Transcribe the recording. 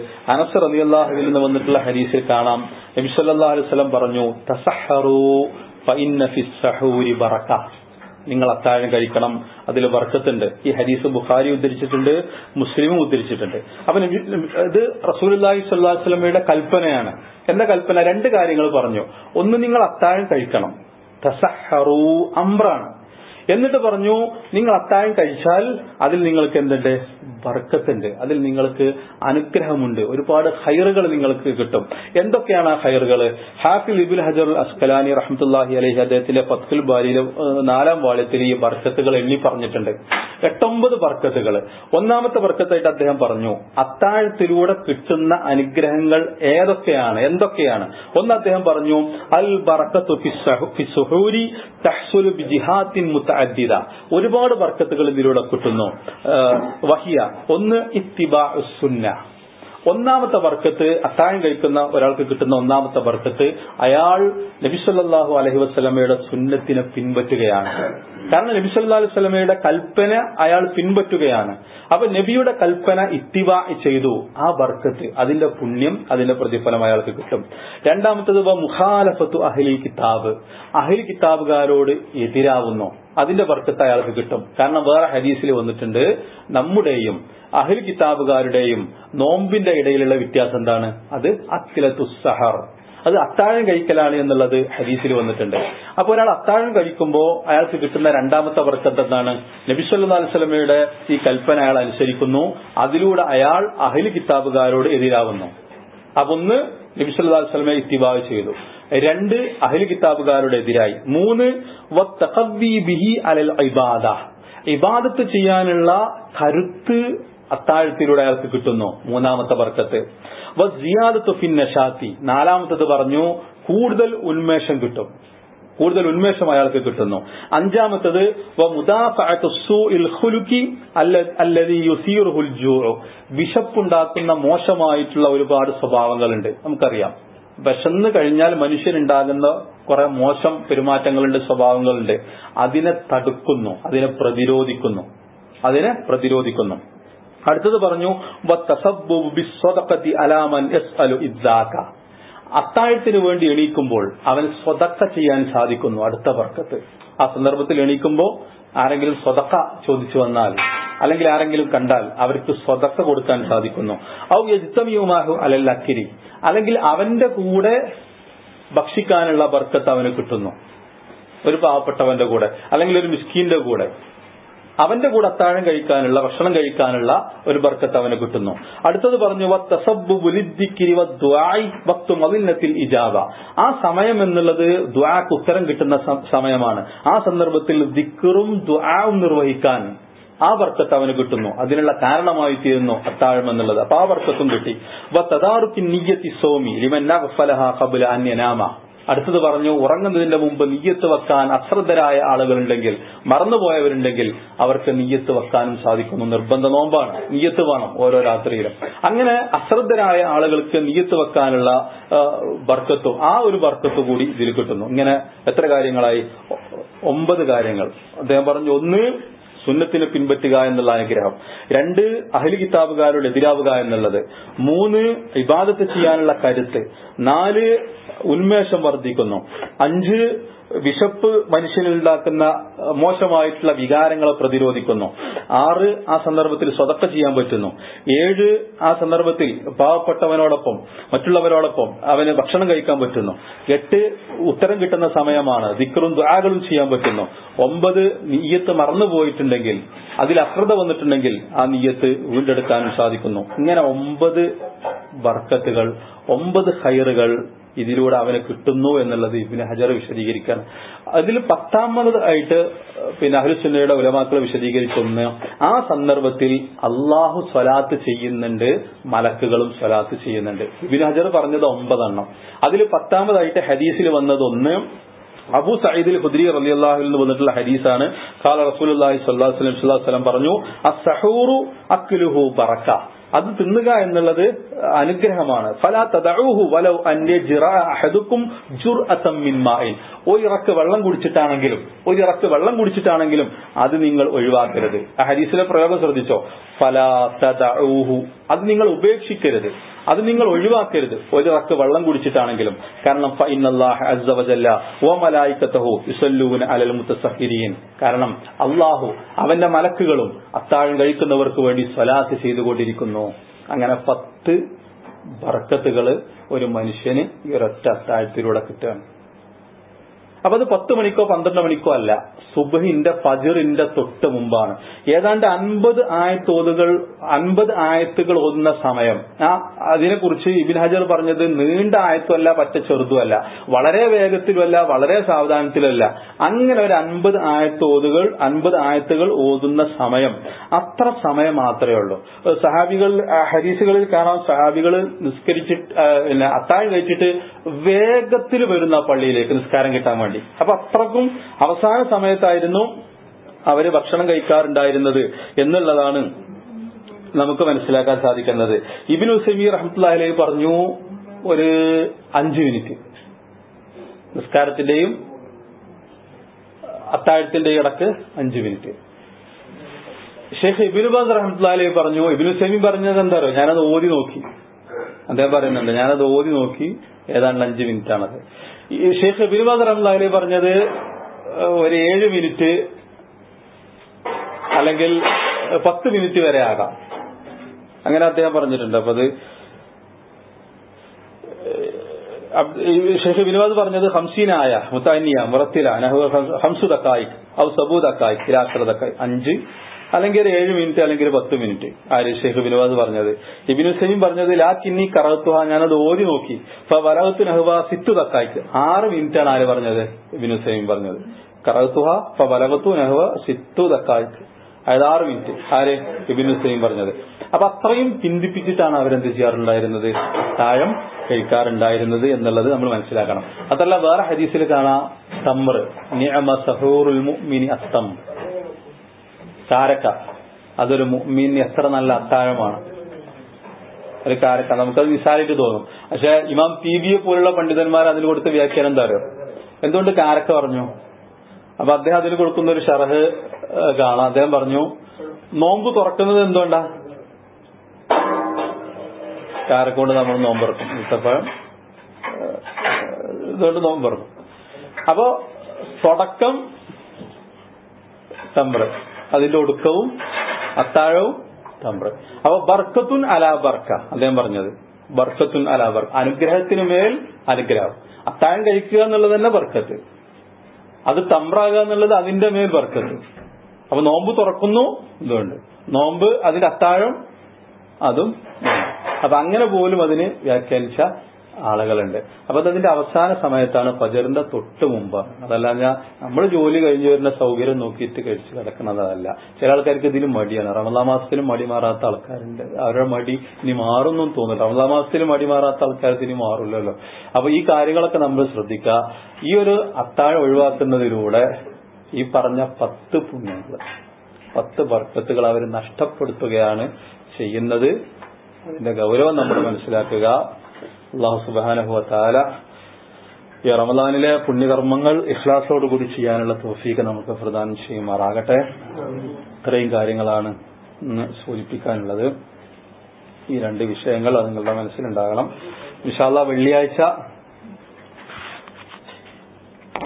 അനസ് റളിയല്ലാഹുവിൽ നിന്ന് വന്നിട്ടുള്ള ഹദീസിൽ കാണാം നബി സല്ലല്ലാഹു അലൈഹി വസല്ലം പറഞ്ഞു തസഹറു ഫഇന്ന ഫിസ് സഹൂരി ബറക നിങ്ങൾ അത്താഴം കഴിക്കണം അതിൽ വർക്കത്തുണ്ട് ഈ ഹദീസ് ബുഖാരി ഉദ്ധരിച്ചിട്ടുണ്ട് മുസ്ലിമും ഉദ്ധരിച്ചിട്ടുണ്ട് അപ്പൊ നബി- ഇത് റസൂലുള്ളാഹി സ്വല്ലല്ലാഹു അലൈഹി വസല്ലമയുടെ കൽപ്പനയാണ് എന്താ കൽപ്പന രണ്ട് കാര്യങ്ങൾ പറഞ്ഞു ഒന്ന് നിങ്ങൾ അത്താഴം കഴിക്കണം തസഹറു അമ്രാണ് എന്നിട്ട് പറഞ്ഞു നിങ്ങൾ അത്താഴം കഴിച്ചാൽ അതിൽ നിങ്ങൾക്ക് എന്തുണ്ട് ബർക്കത്തുണ്ട് അതിൽ നിങ്ങൾക്ക് അനുഗ്രഹമുണ്ട് ഒരുപാട് ഹൈറുകൾ നിങ്ങൾക്ക് കിട്ടും എന്തൊക്കെയാണ് ആ ഹൈറുകൾ ഹാഫിൽ ഇബുൽ ഹജർ അസ്കലാനി റഹ്മത്തുല്ലാഹി അലഹി അദ്ദേഹത്തിന്റെ ഫത്തുൽ ബാലിയിലെ ഏഹ്, നാലാം വാള്യത്തിൽ ഈ ബർക്കത്തുകൾ എണ്ണി പറഞ്ഞിട്ടുണ്ട് എട്ടൊമ്പത് ബർക്കത്തുകൾ ഒന്നാമത്തെ ബർക്കത്തായിട്ട് അദ്ദേഹം പറഞ്ഞു അത്താഴത്തിലൂടെ കിട്ടുന്ന അനുഗ്രഹങ്ങൾ ഏതൊക്കെയാണ് എന്തൊക്കെയാണ് ഒന്ന് അദ്ദേഹം പറഞ്ഞു അൽ ബറക്കത്തു ഫി സഹു- ഫി സുഹൂരി തഹ്സുലു ബി ജിഹാത്തിൻ മുത്തഅദ്ദിദ ഒരുപാട് ബർക്കത്തുകൾ ഇതിലൂടെ കിട്ടുന്നു ഏഹ്, വഹിയ ഒന്ന് ഇത്തിബാ സുന്ന ഒന്നാമത്തെ ബർക്കത്ത് അത്താഴം കഴിക്കുന്ന ഒരാൾക്ക് കിട്ടുന്ന ഒന്നാമത്തെ ബർക്കത്ത് അയാൾ നബിസല്ലാഹു അലഹി വസ്ലമയുടെ സുന്നത്തിനെ പിൻപറ്റുകയാണ് കാരണം നബിസല്ലാ അലൈഹി സ്വലമയുടെ കൽപ്പന അയാൾ പിൻപറ്റുകയാണ് അപ്പൊ നബിയുടെ കൽപ്പന ഇത്തിവ ചെയ്തു ആ ബർക്കത്ത് അതിന്റെ പുണ്യം അതിന്റെ പ്രതിഫലം അയാൾക്ക് കിട്ടും രണ്ടാമത്തത് വ മുഖാലഫത്തു അഹ്ലി കിതാബ് അഹ്ലി കിതാബുകാരോട് എതിരാവുന്നു അതിന്റെ ബർക്കത്ത് അയാൾക്ക് കിട്ടും കാരണം വേറെ ഹദീസിൽ വന്നിട്ടുണ്ട് നമ്മുടെയും അഹിൽ കിതാബുകാരുടെയും നോമ്പിന്റെ ഇടയിലുള്ള വ്യത്യാസം എന്താണ് അത് അഖിലത്തു സഹർ അത് അത്താഴം കഴിക്കലാണ് എന്നുള്ളത് ഹദീസിൽ വന്നിട്ടുണ്ട് അപ്പോൾ ഒരാൾ അത്താഴം കഴിക്കുമ്പോൾ അയാൾക്ക് കിട്ടുന്ന രണ്ടാമത്തെ വർക്കത്ത് എന്താണ് നബിസ്വല്ലാ അലുസ്ലമയുടെ ഈ കൽപ്പന അയാൾ അനുസരിക്കുന്നു അതിലൂടെ അയാൾ അഹിൽ കിതാബുകാരോട് എതിരാവുന്നു അപ്പൊ ഒന്ന് നബിസ്വല്ലാ അലുസ്ലമെ ഇത്തിബാവ് ചെയ്തു രണ്ട് അഹിൽ കിതാബുകാരുടെ എതിരായി മൂന്ന് വത്തഖവ്വി ബിഹി അലൽ ഇബാദ ഇബാദത്ത് ചെയ്യാനുള്ള കരുത്ത് അത്താഴത്തിലൂടെ അയാൾക്ക് കിട്ടുന്നു മൂന്നാമത്തെ ബർക്കത്ത് വസിയാദത്ത് ഫിൻ നഷാത്തി നാലാമത്തത് പറഞ്ഞു കൂടുതൽ ഉന്മേഷം കിട്ടും കൂടുതൽ ഉന്മേഷം അയാൾക്ക് കിട്ടുന്നു അഞ്ചാമത്തത് വ മുദാഫഅത്തു സൂഇൽ ഖുലുഖി അല്ല- അല്ലദി യുസീറുഹുൽ ജൂഉ വിശപ്പുണ്ടാക്കുന്ന മോശമായിട്ടുള്ള ഒരുപാട് സ്വഭാവങ്ങളുണ്ട് നമുക്കറിയാം വിശന്ന് കഴിഞ്ഞാൽ മനുഷ്യനുണ്ടാകുന്ന കുറെ മോശം പെരുമാറ്റങ്ങളുണ്ട് സ്വഭാവങ്ങളുണ്ട് അതിനെ തടുക്കുന്നു അതിനെ പ്രതിരോധിക്കുന്നു അതിനെ പ്രതിരോധിക്കുന്നു അടുത്തത് പറഞ്ഞു വത്തസബ്ബുബു ബിസ്സദഖത്തി അലാ മൻ യസ്അലു ഇദ്ദാക അത്താഴത്തിന് വേണ്ടി എണീക്കുമ്പോൾ അവന് സ്വതക്ക ചെയ്യാൻ സാധിക്കുന്നു അടുത്ത വർക്കത്ത് ആ സന്ദർഭത്തിൽ എണീക്കുമ്പോൾ ആരെങ്കിലും സ്വതക്ക ചോദിച്ചു വന്നാൽ അല്ലെങ്കിൽ ആരെങ്കിലും കണ്ടാൽ അവർക്ക് സ്വതക്ക കൊടുക്കാൻ സാധിക്കുന്നു ഔ യജ്തമിയുമാഹു അലൽ അക്കിരി അല്ലെങ്കിൽ അവന്റെ കൂടെ ഭക്ഷിക്കാനുള്ള ബർക്കത്ത് അവന് കിട്ടുന്നു ഒരു പാവപ്പെട്ടവന്റെ കൂടെ അല്ലെങ്കിൽ ഒരു മിസ്കീന്റെ കൂടെ അവന്റെ കൂടെ അത്താഴം കഴിക്കാനുള്ള ഭക്ഷണം കഴിക്കാനുള്ള ഒരു ബർക്കത്ത് അവന് കിട്ടുന്നു അടുത്തത് പറഞ്ഞു വത്തസബ്ബുബു ലിദ്ദിക്രി വദ്ദുആഇ വഖ്തു മദിന്നത്തിൽ ഇജാബ ആ സമയം എന്നുള്ളത് ദുആക്ക് ഉത്തരം കിട്ടുന്ന സ- സമയമാണ് ആ സന്ദർഭത്തിൽ ദിക്റും ദുആവും നിർവഹിക്കാൻ ആ ബർക്കത്ത് അവന് കിട്ടുന്നു അതിനുള്ള കാരണമായി തീരുന്നു അത്താഴം എന്നുള്ളത് അപ്പൊ ആ ബർക്കത്തും കിട്ടി വത്തദാറുക്കിൻ നിയ്യത്തി സോമി ലിമൻ അഗ്ഫലഹ ഖബ്ല അൻ യനാമ അടുത്തത് പറഞ്ഞു ഉറങ്ങുന്നതിന്റെ മുമ്പ് നീയത്ത് വെക്കാൻ അശ്രദ്ധരായ ആളുകളുണ്ടെങ്കിൽ മറന്നുപോയവരുണ്ടെങ്കിൽ അവർക്ക് നീയത്ത് വെക്കാനും സാധിക്കുന്നു നിർബന്ധ നോമ്പാണ് നീയത്ത് വേണം ഓരോ രാത്രിയിലും അങ്ങനെ അശ്രദ്ധരായ ആളുകൾക്ക് നീയത്ത് വെക്കാനുള്ള ആ, ബർക്കത്തും ആ ഒരു ബർക്കത്ത് കൂടി ഇതിൽ കിട്ടുന്നു ഇങ്ങനെ എത്ര കാര്യങ്ങളായി ഒ- ഒമ്പത് കാര്യങ്ങൾ അദ്ദേഹം പറഞ്ഞു ഒന്ന് സുന്നത്തിനെ പിൻപറ്റുക എന്നുള്ള അനുഗ്രഹം രണ്ട് അഹലി കിതാബുകാരോട് എതിരാവുക എന്നുള്ളത് മൂന്ന് ഇബാദത്ത് ചെയ്യാനുള്ള കരുത്ത് നാല് ഉന്മേഷം വർദ്ധിക്കുന്നു അഞ്ച് വിശപ്പ് മനുഷ്യനിൽ ഉണ്ടാക്കുന്ന അഹ്, മോശമായിട്ടുള്ള വികാരങ്ങളെ പ്രതിരോധിക്കുന്നു ആറ് ആ സന്ദർഭത്തിൽ സ്വതക്ക ചെയ്യാൻ പറ്റുന്നു ഏഴ് ആ സന്ദർഭത്തിൽ പാവപ്പെട്ടവനോടൊപ്പം മറ്റുള്ളവരോടൊപ്പം അവന് ഭക്ഷണം കഴിക്കാൻ പറ്റുന്നു എട്ട് ഉത്തരം കിട്ടുന്ന സമയമാണ് ദിക്കറും ദുആകളും ചെയ്യാൻ പറ്റുന്നു ഒമ്പത് നീയത്ത് മറന്നുപോയിട്ടുണ്ടെങ്കിൽ അതിൽ അശ്രദ്ധ വന്നിട്ടുണ്ടെങ്കിൽ ആ നീയത്ത് വീണ്ടെടുക്കാനും സാധിക്കുന്നു ഇങ്ങനെ ഒമ്പത് ബർക്കത്തുകൾ ഒമ്പത് ഹൈറുകൾ ഇതിലൂടെ അവന് കിട്ടുന്നു എന്നുള്ളത് ഇബിന് ഹജർ വിശദീകരിക്കാൻ അതിൽ പത്താമത് ആയിട്ട് പിന്നെ അഹ്ലുസുന്നയുടെ ഉലമാക്കൾ വിശദീകരിച്ചൊന്ന് ആ സന്ദർഭത്തിൽ അള്ളാഹു സ്വലാത്ത് ചെയ്യുന്നുണ്ട് മലക്കുകളും സ്വലാത്ത് ചെയ്യുന്നുണ്ട് ഇബിന് ഹജർ പറഞ്ഞത് ഒമ്പതെണ്ണം അതിൽ പത്താമതായിട്ട് ഹദീസിൽ വന്നത് ഒന്ന് അബു സയ്യിദിൽ ഹുദ്രി റളിയല്ലാഹു നിന്ന് വന്നിട്ടുള്ള ഹദീസാണ് ഖാല റസൂലുള്ളാഹി സ്വല്ലല്ലാഹു അലൈഹി വസല്ലം വസല്ലം പറഞ്ഞു അസ്സഹൂറു അക്ലുഹു ബറക അത് തിന്നുക എന്നുള്ളത് അനുഗ്രഹമാണ് ഫലാ തദഊഹു വലൗ അൻ യജ്റ അഹദുക്കും ജുർഅതം മിൻ മാഇൻ ഒരിറക്ക് വെള്ളം കുടിച്ചിട്ടാണെങ്കിലും ഒരിറക്ക് വെള്ളം കുടിച്ചിട്ടാണെങ്കിലും അത് നിങ്ങൾ ഒഴിവാക്കരുത് ആ ഹദീസിലെ പ്രയോഗം ശ്രദ്ധിച്ചോ ഫലാ തദഊഹു അത് നിങ്ങൾ ഉപേക്ഷിക്കരുത് അത് നിങ്ങൾ ഒഴിവാക്കരുത് ഒരു റക്ക് വെള്ളം കുടിച്ചിട്ടാണെങ്കിലും കാരണം ഫഇന്നല്ലാഹ അസ്സ വജല്ല വ മലായികതഹു യുസല്ലൂന അലൽ മുത്തസഹിരീൻ കാരണം അള്ളാഹു അവന്റെ മലക്കുകളും അത്താഴം കഴിക്കുന്നവർക്ക് വേണ്ടി സ്വലാത്ത് ചെയ്തുകൊണ്ടിരിക്കുന്നു അങ്ങനെ പത്ത് ബർക്കത്തുകള് ഒരു മനുഷ്യന് ഈ ഒരൊറ്റ അത്താഴത്തിലൂടെ കിട്ടുകയാണ് അപ്പൊ അത് പത്ത് മണിക്കോ പന്ത്രണ്ട് മണിക്കോ അല്ല സുബഹിന്റെ ഫജറിന്റെ തൊട്ട് മുമ്പാണ് ഏതാണ്ട് അൻപത് ആയത്തോതുകൾ അൻപത് ആയത്തുകൾ ഓതുന്ന സമയം ആ അതിനെക്കുറിച്ച് ഇബിൻ ഹജർ പറഞ്ഞത് നീണ്ട ആയത്തുമല്ല പറ്റ ചെറുതുമല്ല വളരെ വേഗത്തിലുമല്ല വളരെ സാവധാനത്തിലല്ല അങ്ങനെ ഒരു അൻപത് ആയത്തോതുകൾ അൻപത് ആയത്തുകൾ ഓതുന്ന സമയം അത്ര സമയം മാത്രമേ ഉള്ളൂ സഹാബികൾ ഹരീസുകളിൽ കാണാം സഹാബികൾ നിസ്കരിച്ചിട്ട് ആ, പിന്നെ അത്താഴം കഴിച്ചിട്ട് വേഗത്തിൽ വരുന്ന പള്ളിയിലേക്ക് നിസ്കാരം കിട്ടാൻ വേണ്ടി അപ്പൊ അത്രക്കും അവസാന സമയത്തായിരുന്നു അവര് ഭക്ഷണം കഴിക്കാറുണ്ടായിരുന്നത് എന്നുള്ളതാണ് നമുക്ക് മനസ്സിലാക്കാൻ സാധിക്കുന്നത് ഇബിൻ ഉസൈമി റഹ്മത്തുള്ളാഹി പറഞ്ഞു ഒരു അഞ്ചു മിനിറ്റ് നിസ്കാരത്തിന്റെയും അത്താഴത്തിന്റെയും ഇടക്ക് അഞ്ചു മിനിറ്റ് ഷെയ്ഖ് ഇബിനുബാസ് റഹ്മത്തുള്ളാഹി പറഞ്ഞു ഇബിനു സെമി പറഞ്ഞത് എന്താ പറയുക ഞാനത് ഓതി നോക്കി അദ്ദേഹം പറയുന്നുണ്ട് ഞാനത് ഓതി നോക്കി ഏതാണ്ട് അഞ്ച് മിനിറ്റ് ആണത് ഈ ഷെയ്ഖ് ഇബിനുബാസ് റഹ്മത്തുള്ളാഹി പറഞ്ഞത് ഏഹ്, ഒരു ഏഴ് മിനിറ്റ് അല്ലെങ്കിൽ പത്ത് മിനിറ്റ് വരെ ആകാം അങ്ങനെ അദ്ദേഹം പറഞ്ഞിട്ടുണ്ട് അപ്പൊ അത് അബ്- ഈ ഷെയ്ഖ് ബിനുവാദ് പറഞ്ഞത് ഹംസീനായ മുത്താനിയ മുറത്തില നഹു ഹംസു ദക്കായി ഔ സബു ദക്കായി ഇലാശ്ര ദക്കായി അഞ്ച് അല്ലെങ്കിൽ ഒരു ഏഴ് മിനിറ്റ് അല്ലെങ്കിൽ ഒരു പത്ത് മിനിറ്റ് ആര് ഷെയ്ഖ് ബിനുവാദ് പറഞ്ഞത് ഇബിനു സലീം പറഞ്ഞത് ലാ കിന്നി കറത്തുഹ ഞാനത് ഓതി നോക്കി വലഹത്തു നഹുവ സിത്തു ദക്കായിക്ക് ആറ് മിനിറ്റ് ആണ് ആര് പറഞ്ഞത് ഇബിനു സലീം പറഞ്ഞത് കറത്തുഹ വലഹത്തു നഹുവ സിത്തു ദക്കായിക്ക് അതായത് ആറ് മിനിറ്റ് ആര് ഇബിനു സലീം പറഞ്ഞത് അപ്പൊ അത്രയും ചിന്തിപ്പിച്ചിട്ടാണ് അവരെന്ത് ചെയ്യാറുണ്ടായിരുന്നത് താഴം കഴിക്കാറുണ്ടായിരുന്നത് എന്നുള്ളത് നമ്മൾ മനസ്സിലാക്കണം അതല്ല വേറെ ഹദീസിൽ കാണാം തമ്ര നിഅമ സഹൂറുൽ മുഅ്മിനി അസ്തം കാരക്ക അതൊരു മുഅ്മിന് എത്ര നല്ല അത്താഴമാണ് ഒരു കാരക്ക നമുക്കത് നിസ്സാരമായിട്ട് തോന്നും പക്ഷെ ഇമാം പി ബിയെ പോലുള്ള പണ്ഡിതന്മാർ അതിൽ കൊടുത്ത വ്യാഖ്യാനം എന്താ അറിയോ എന്തുകൊണ്ട് കാരക്ക പറഞ്ഞു അപ്പൊ അദ്ദേഹം അതിന് കൊടുക്കുന്ന ഒരു ഷറഹ് ഏഹ്, കാണാം അദ്ദേഹം പറഞ്ഞു നോമ്പ് തുറക്കുന്നത് എന്തുകൊണ്ടാ കാരക്കൊണ്ട് നമ്മൾ നോമ്പ് തുറക്കും ഈത്തപ്പഴം ഏഹ്, ഇതുകൊണ്ട് നോമ്പ് തുറക്കും അപ്പോ തുടക്കം തമ്പ്ര അതിന്റെ ഒടുക്കവും അത്താഴവും തമ്പ്ര അപ്പൊ ബർക്കത്തുൻ അലാ ബർക്ക അദ്ദേഹം പറഞ്ഞത് ബർക്കത്തുൻ അലാ ബർക്ക അനുഗ്രഹത്തിന് മേൽ അനുഗ്രഹം അത്താഴം കഴിക്കുക എന്നുള്ളത് തന്നെ ബർക്കത്ത് അത് തമ്പ്രാകുക എന്നുള്ളത് അതിന്റെ മേൽ ബർക്കത്ത് അപ്പൊ നോമ്പ് തുറക്കുന്നു ഇതുകൊണ്ട് നോമ്പ് അതിന്റെ അത്താഴം അതും അപ്പൊ അങ്ങനെ പോലും അതിന് വ്യാഖ്യാനിച്ച ആളുകളുണ്ട് അപ്പൊ അതിന്റെ അവസാന സമയത്താണ് ഫജറിന്റെ തൊട്ട് മുമ്പ് അതല്ല ഞാൻ നമ്മൾ ജോലി കഴിഞ്ഞു വരുന്ന സൗകര്യം നോക്കിയിട്ട് കഴിച്ച് കിടക്കുന്നതല്ല ചില ആൾക്കാർക്ക് ഇതിലും മടിയാണ് റമദാ മാസത്തിലും മടി മാറാത്ത ആൾക്കാരുണ്ട് അവരുടെ മടി ഇനി മാറുന്നു തോന്നുന്നു റമദാ മാസത്തിൽ മടി മാറാത്ത ആൾക്കാർക്ക് ഇനി മാറില്ലല്ലോ അപ്പൊ ഈ കാര്യങ്ങളൊക്കെ നമ്മൾ ശ്രദ്ധിക്കുക ഈ ഒരു അത്താഴം ഒഴിവാക്കുന്നതിലൂടെ ഈ പറഞ്ഞ പത്ത് പുണ്യങ്ങൾ പത്ത് ബർക്കത്തുകൾ അവർ നഷ്ടപ്പെടുത്തുകയാണ് ചെയ്യുന്നത് അതിന്റെ ഗൗരവം നമ്മൾ മനസ്സിലാക്കുക അള്ളാഹു സുബാനഹുവ താല ഈ റമദാനിലെ പുണ്യകർമ്മങ്ങൾ ഇഖ്ലാസോടുകൂടി ചെയ്യാനുള്ള തോഫീക്ക് നമുക്ക് പ്രദാനം ചെയ്യുമാറാകട്ടെ ഇത്രയും കാര്യങ്ങളാണ് ഇന്ന് സൂചിപ്പിക്കാനുള്ളത് ഈ രണ്ട് വിഷയങ്ങൾ അത് നിങ്ങളുടെ മനസ്സിലുണ്ടാകണം വിശാല വെള്ളിയാഴ്ച